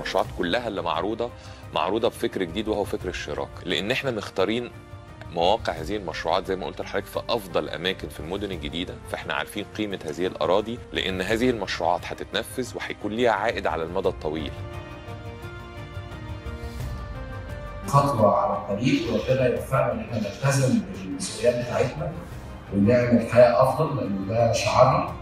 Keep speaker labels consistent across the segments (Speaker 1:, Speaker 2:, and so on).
Speaker 1: المشروعات كلها اللي معروضه معروضه بفكر جديد وهو فكر الشراك لان احنا مختارين مواقع هذه المشروعات زي ما قلت لحضرتك في افضل اماكن في المدن الجديده فاحنا عارفين قيمه هذه الاراضي لان هذه المشروعات هتتنفذ وهيكون ليها عائد على المدى الطويل
Speaker 2: خطوه على الطريق وربنا يوفقنا ان احنا نلتزم بالمسؤوليات بتاعتنا ونعمل حياه افضل لان ده شعارنا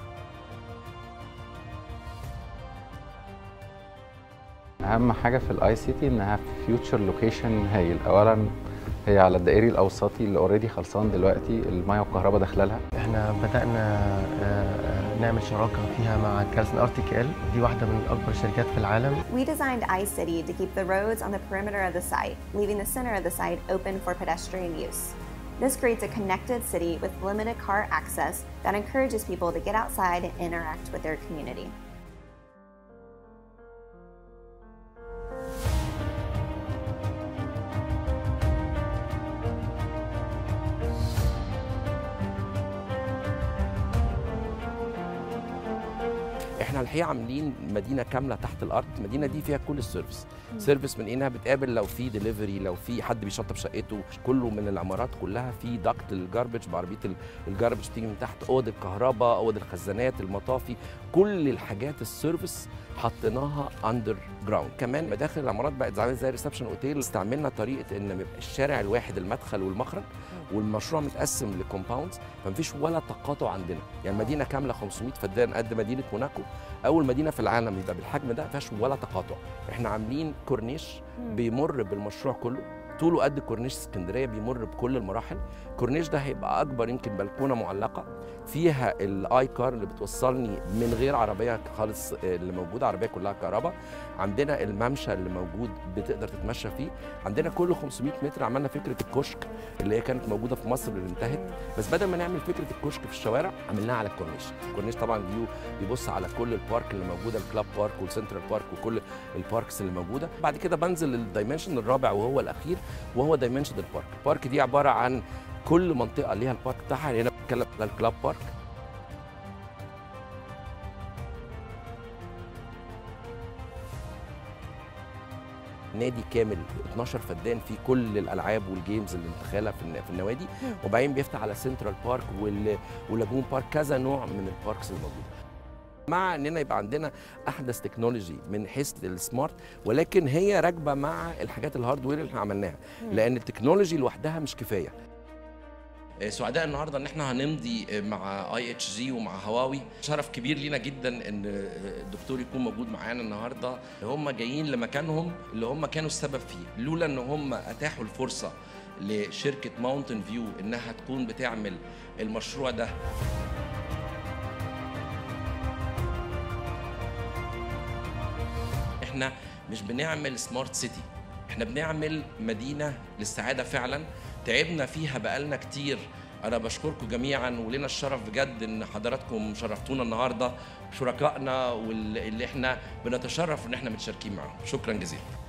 Speaker 3: اهم حاجه في الاي سي تي انها في فيوتشر لوكيشن هايل اولا هي على الدائري الاوسطي اللي اوريدي خلصان دلوقتي الميه والكهرباء داخله لها
Speaker 4: احنا بدانا آه، نعمل شراكه فيها مع كالسن ارتيكال دي واحده من اكبر الشركات في العالم
Speaker 5: We designed iCity to keep the roads on the perimeter of the site, leaving the center of the site open for pedestrian use. This creates a connected city with limited car access that encourages people to get outside and interact with their community.
Speaker 6: احنا الحقيقه عاملين مدينه كامله تحت الارض المدينه دي فيها كل السيرفيس سيرفيس من انها بتقابل لو في دليفري لو في حد بيشطب شقته كله من العمارات كلها في دكت الجاربج بعربيه ال- الجاربج بتيجي من تحت اوض الكهرباء اوض الخزانات المطافي كل الحاجات السيرفيس حطيناها اندر جراوند كمان مداخل العمارات بقت زي زي ريسبشن اوتيل استعملنا طريقه ان يبقى الشارع الواحد المدخل والمخرج والمشروع متقسم لكومباوندز فمفيش ولا تقاطع عندنا يعني مدينه كامله 500 فدان قد مدينه موناكو اول مدينه في العالم يبقى بالحجم ده ما فيهاش ولا تقاطع احنا عاملين كورنيش بيمر بالمشروع كله طوله قد كورنيش اسكندريه بيمر بكل المراحل الكورنيش ده هيبقى اكبر يمكن بلكونه معلقه فيها الاي كار اللي بتوصلني من غير عربيه خالص آه، اللي موجوده عربيه كلها كهرباء عندنا الممشى اللي موجود بتقدر تتمشى فيه عندنا كل 500 متر عملنا فكره الكشك اللي هي كانت موجوده في مصر اللي انتهت بس بدل ما نعمل فكره الكشك في الشوارع عملناها على الكورنيش الكورنيش طبعا فيو بيبص على كل البارك اللي موجوده الكلاب بارك والسنترال بارك وكل الباركس اللي موجوده بعد كده بنزل للدايمنشن الرابع وهو الاخير وهو دايمنشن البارك البارك دي عباره عن كل منطقه ليها البارك بتاعها هنا بنتكلم على الكلاب بارك نادي كامل 12 فدان فيه كل الالعاب والجيمز اللي متخيلها في الن- في النوادي وبعدين بيفتح على سنترال بارك وال- ولاجون بارك كذا نوع من الباركس الموجوده مع اننا يبقى عندنا احدث تكنولوجي من حيث السمارت ولكن هي راكبه مع الحاجات الهاردوير اللي احنا عملناها لان التكنولوجي لوحدها مش كفايه سعداء النهارده ان احنا هنمضي مع اي اتش جي ومع هواوي شرف كبير لينا جدا ان الدكتور يكون موجود معانا النهارده هم جايين لمكانهم اللي هم كانوا السبب فيه لولا ان هم اتاحوا الفرصه لشركه ماونتن فيو انها تكون بتعمل المشروع ده احنا مش بنعمل سمارت سيتي احنا بنعمل مدينه للسعاده فعلا تعبنا فيها بقالنا كتير انا بشكركم جميعا ولنا الشرف بجد ان حضراتكم شرفتونا النهارده شركائنا واللي احنا بنتشرف ان احنا متشاركين معاهم شكرا جزيلا